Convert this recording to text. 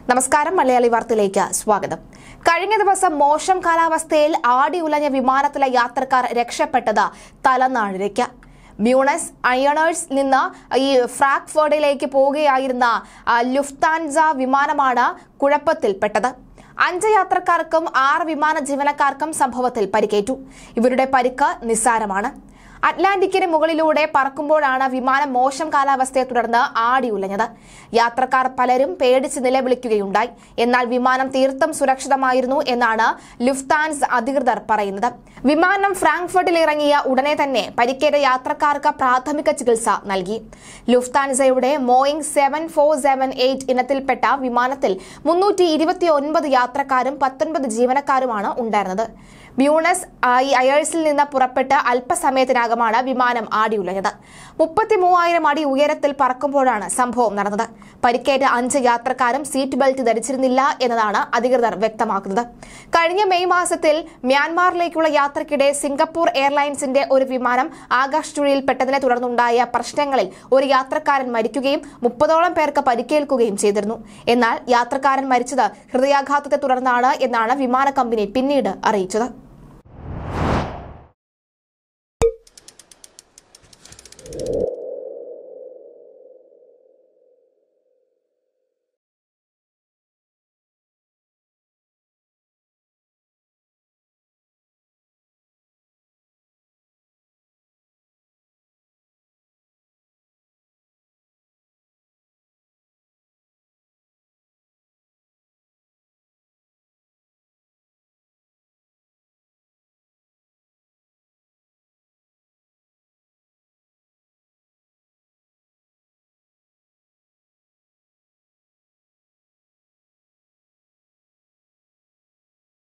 നമസ്കാരം മലയാളി വാർത്തയിലേക്ക് സ്വാഗതം കഴിഞ്ഞ ദിവസം മോശം കാലാവസ്ഥയിൽ ആടി ഉലഞ്ഞ വിമാനത്തിലെ യാത്രക്കാർ രക്ഷപ്പെട്ടത് തലനാഴിലേക്ക് മ്യൂണസ് അയണേഴ്സ് നിന്ന് ഈ ഫ്രാങ്ക്ഫേർഡിലേക്ക് പോവുകയായിരുന്ന ആ, ലുഫ്താൻസ വിമാനമാണ് കുഴപ്പത്തിൽപ്പെട്ടത് അഞ്ച് യാത്രക്കാർക്കും ആറ് വിമാന ജീവനക്കാർക്കും സംഭവത്തിൽ പരിക്കേറ്റു ഇവരുടെ പരിക്ക് നിസ്സാരമാണ് അറ്റ്ലാന്റിക്കിന് മുകളിലൂടെ പറക്കുമ്പോഴാണ് വിമാനം മോശം കാലാവസ്ഥയെ തുടർന്ന് ആടി ഉലഞ്ഞത് യാത്രക്കാർ പലരും പേടിച്ച് നിലവിളിക്കുകയുണ്ടായി എന്നാൽ വിമാനം തീർത്തും സുരക്ഷിതമായിരുന്നു എന്നാണ് ലുഫ്താൻസ് അധികൃതർ പറയുന്നത് വിമാനം ഫ്രാങ്ക്ഫർട്ടിൽ ഇറങ്ങിയ ഉടനെ തന്നെ പരിക്കേറ്റ യാത്രക്കാർക്ക് പ്രാഥമിക ചികിത്സ നൽകി ലുഫ്താൻസയുടെ മോയിങ് സെവൻ ഫോർ സെവൻ എയ്റ്റ് ഇനത്തിൽപ്പെട്ട വിമാനത്തിൽ മുന്നൂറ്റി ഇരുപത്തി ഒൻപത് യാത്രക്കാരും പത്തൊൻപത് ജീവനക്കാരുമാണ് ഉണ്ടായിരുന്നത് ബ്യൂണസ് ഈ അയേഴ്സിൽ നിന്ന് പുറപ്പെട്ട് അല്പസമയത്തിനകമാണ് വിമാനം ആടിയുലഞ്ഞത് മുപ്പത്തി മൂവായിരം അടി ഉയരത്തിൽ പറക്കുമ്പോഴാണ് സംഭവം നടന്നത് പരിക്കേറ്റ അഞ്ച് യാത്രക്കാരും സീറ്റ് ബെൽറ്റ് ധരിച്ചിരുന്നില്ല എന്നതാണ് അധികൃതർ വ്യക്തമാക്കുന്നത് കഴിഞ്ഞ മെയ് മാസത്തിൽ മ്യാൻമാറിലേക്കുള്ള യാത്രക്കിടെ സിംഗപ്പൂർ എയർലൈൻസിന്റെ ഒരു വിമാനം ആകാശ് ചുഴിയിൽപ്പെട്ടതിനെ തുടർന്നുണ്ടായ പ്രശ്നങ്ങളിൽ ഒരു യാത്രക്കാരൻ മരിക്കുകയും മുപ്പതോളം പേർക്ക് പരിക്കേൽക്കുകയും ചെയ്തിരുന്നു എന്നാൽ യാത്രക്കാരൻ മരിച്ചത് ഹൃദയാഘാതത്തെ തുടർന്നാണ് എന്നാണ് വിമാന കമ്പനി പിന്നീട് അറിയിച്ചത്